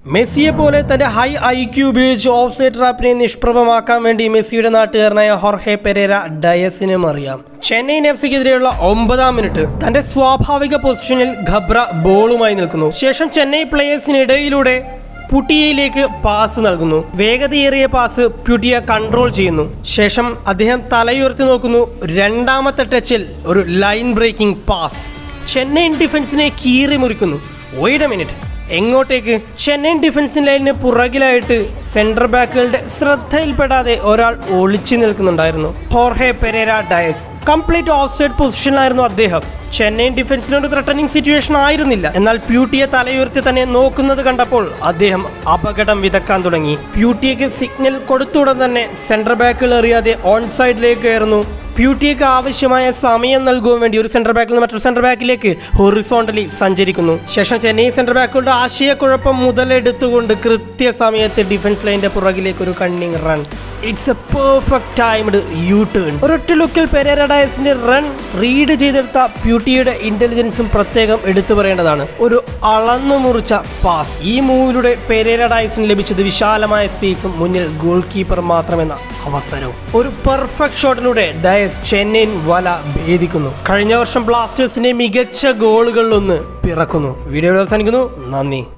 മെസ്സിയെ പോലെ തന്റെ ഹൈ ഐ ക്യൂ ഉപയോഗിച്ച് ഓഫ് സൈഡ് ട്രാപ്പിനെ നിഷ്പ്രഭമാക്കാൻ വേണ്ടി മെസ്സിയുടെ നാട്ടുകാരനായ ഹൊർഹെ പെരേര ഡയസിനും അറിയാം ചെന്നൈയിൻ എഫ് സിക്കെതിരെയുള്ള ഒമ്പതാം മിനിറ്റ് തന്റെ സ്വാഭാവിക പൊസിഷനിൽ ഖബ്ര ബോളുമായി നിൽക്കുന്നു ശേഷം ചെന്നൈ പ്ലേയേഴ്സിനിടയിലൂടെ പുട്ടിയയിലേക്ക് പാസ് നൽകുന്നു വേഗതയേറിയ പാസ് പ്യുട്ടിയ കൺട്രോൾ ചെയ്യുന്നു ശേഷം അദ്ദേഹം തലയുയർത്തി നോക്കുന്നു രണ്ടാമത്തെ ടച്ചിൽ ഒരു ലൈൻ ബ്രേക്കിംഗ് പാസ് ചെന്നൈയിൻ ഡിഫൻസിനെ കീറി മുറിക്കുന്നു വെയിറ്റ് മിനിറ്റ് എങ്ങോട്ടേക്ക് ചെന്നൈയിൻ ഡിഫൻസ് ലൈനിന് പുറകിലായിട്ട് സെൻട്രൽ ബാക്കുകളുടെ ശ്രദ്ധയിൽപ്പെടാതെ ഒരാൾ ഒളിച്ചു നിൽക്കുന്നുണ്ടായിരുന്നു ഹോർഹെ Pereyra Diaz complete off side പൊസിഷനിലായിരുന്നു അദ്ദേഹം ചെന്നൈയിൻ ഡിഫൻസിനൊരു ത്രട്ടനിങ് സിറ്റുവേഷൻ ആയിരുന്നില്ല എന്നാൽ പ്യൂട്ടിയെ തലയുയർത്തി തന്നെ നോക്കുന്നത് കണ്ടപ്പോൾ അദ്ദേഹം അപകടം വിതക്കാൻ തുടങ്ങി പ്യൂട്ടിയക്ക് സിഗ്നൽ കൊടുത്തുടൻ തന്നെ സെൻട്രൽ ബാക്കുകൾ എറിയാതെ ഓൺ സൈഡിലേക്ക് കയറുന്നു പ്യൂട്ടിയക്ക് ആവശ്യമായ സമയം നൽകുവാൻ വേണ്ടി ഒരു സെൻട്രൽ ബാക്കിൽ നിന്ന് മറ്റൊരു സെൻട്രൽ ബാക്കിലേക്ക് ഹൊറിസോണ്ടലി സഞ്ചരിക്കുന്നു ശേഷം ചെന്നൈ സെൻട്രൽ ബാക്കുകളുടെ ആശയക്കുഴപ്പം മുതലെടുത്തുകൊണ്ട് കൃത്യസമയത്ത് ഡിഫൻസ് ലൈനിന്റെ പുറകിലേക്ക് ഒരു cunning run it's a perfect timed U turn ഒരൊറ്റ ലുക്കിൽ പെരേരഡയസിന്റെ റൺ റീഡ് ചെയ്തെടുത്ത പ്യൂട്ടിയുടെ ഇന്റലിജൻസും പ്രത്യേകം എടുത്തു പറയേണ്ടതാണ് ഒരു അളന്നു മുറിച്ച പാസ് ഈ മൂവിലൂടെ പെരേരഡയസിന് ലഭിച്ചത് വിശാലമായ സ്പേസും മുന്നിൽ ഗോൾ കീപ്പർ മാത്രമെന്ന അവസരവും ഒരു പെർഫെക്റ്റ് ഷോട്ടിലൂടെ ഡയസ് ചെന്നൈയിൻ വല ഭേദിക്കുന്നു കഴിഞ്ഞ വർഷം ബ്ലാസ്റ്റേഴ്സിന്റെ മികച്ച ഗോളുകളിലൊന്ന് പിറക്കുന്നു വീഡിയോ അവസാനിക്കുന്നു നന്ദി